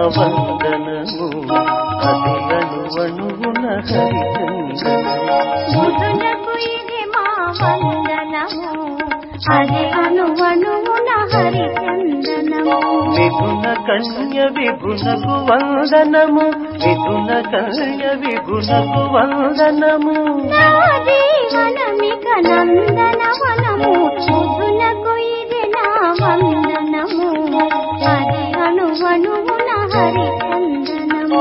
వందనము అది అణువణువున హరిచందనము బుధులకు ఇది మా వందనము అది అణువణువున హరిచందనము విభున కన్య విభునకు వందనము విభున కన్య విభునకు వందనము నా జీవనమిక నందనవనము బుధులకు ఇది నా వందనము అది అణువణువున హరిచందనము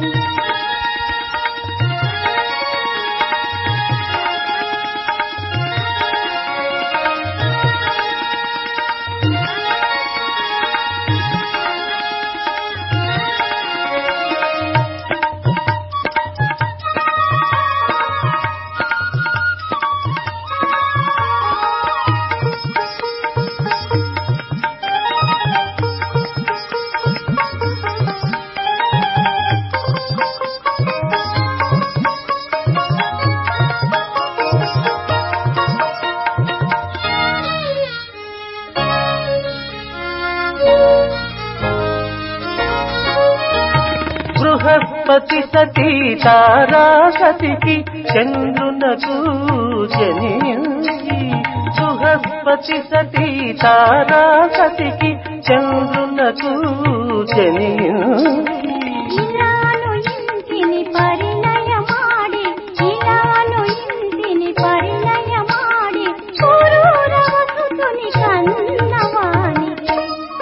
బృహస్పతి సతీ తారా సతికి చంద్రునకు జనించి బృహస్పతి సతీ తారా సతికి చంద్రునకు జనించి ఇలాను ఇంటిని పరిణయమాడి ఇలాను ఇంటిని పరిణయమాడి పురూరవసుతుని కన్నవాణి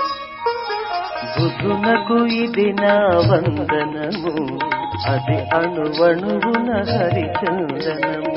బుధునకు ఇది నా వందనము అది అణువణువున హరిచందనము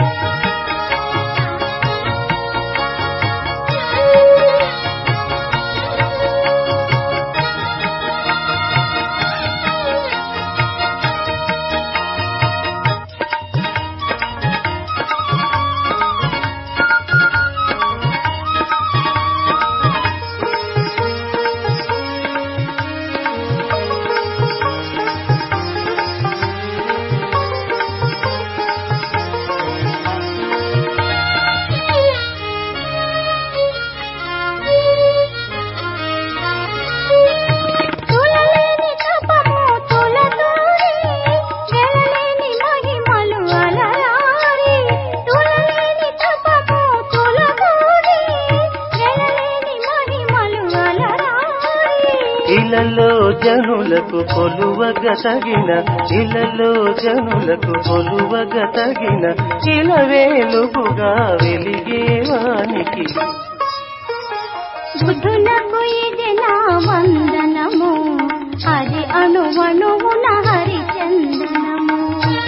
తులలేని తపము తులతూరి గెలలేని మహిమలు అలరారి తులలేని తపము తులతూరి గెలలేని మహిమలు అలరారి ఇలలో జనులకు కొలువగ తగిన ఇలలో జనులకు కొలువగ తగిన ఇలవేలుగుగా వెలిగేవానికి బుద్ధులకు ఇది నా వందనము అది అణువణువున హరిచందనము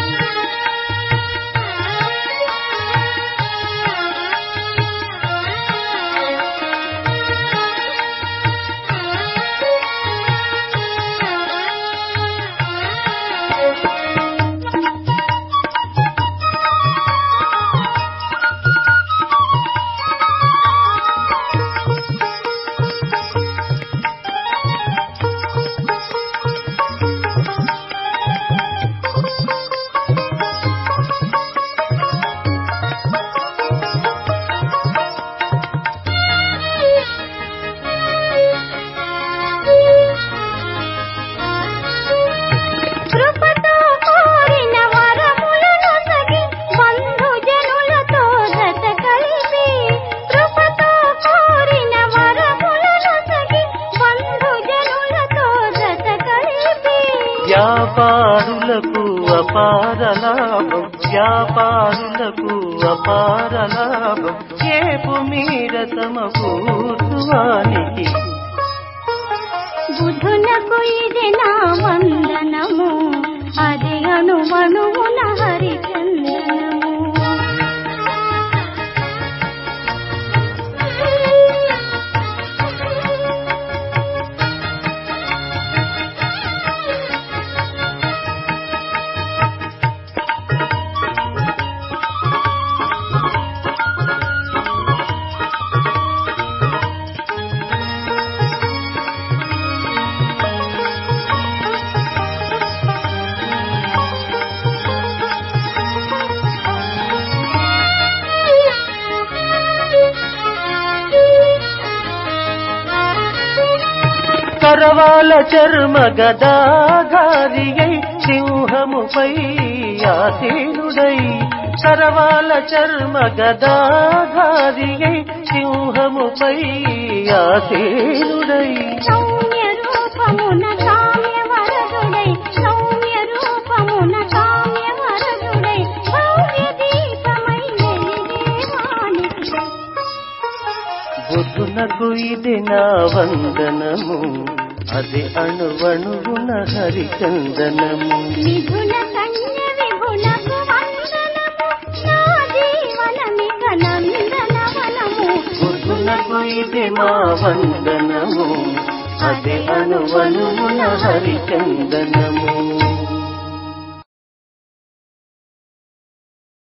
కృపతో కోరిన వరములను సగి బంధు జనులతో జత కలిపి కృపతో కోరిన వరములను సగి బంధు జనులతో జత కలిపి వ్యాపారులకు అపార లాభం వ్యాపారులకు అపార లాభం ఏపు మీర తమ పూర్వానికి బుధునకు ఇది నా వందనము అది అణువణువున హరిచందనము కరవాల చర్మ గదాధారియై సింహముపై ఆసీనుడై కరవాల చర్మ గదాధారియై సింహముపై ఆసీనుడై సౌమ్య రూపమున కామ్య వరదుడై సౌమ్య రూపమున కామ్య వరదుడై భవ్య దీపమై వెలిగేవానికి బుద్ధునకు ఇది నా వందనము అది అణువణువున హరిచందనము మిథున కన్య విభులకు వందనము నా జీవనమిక నందనవనము బుద్ధునకు ఇది మా వందనము అది అణువణువున హరిచందనము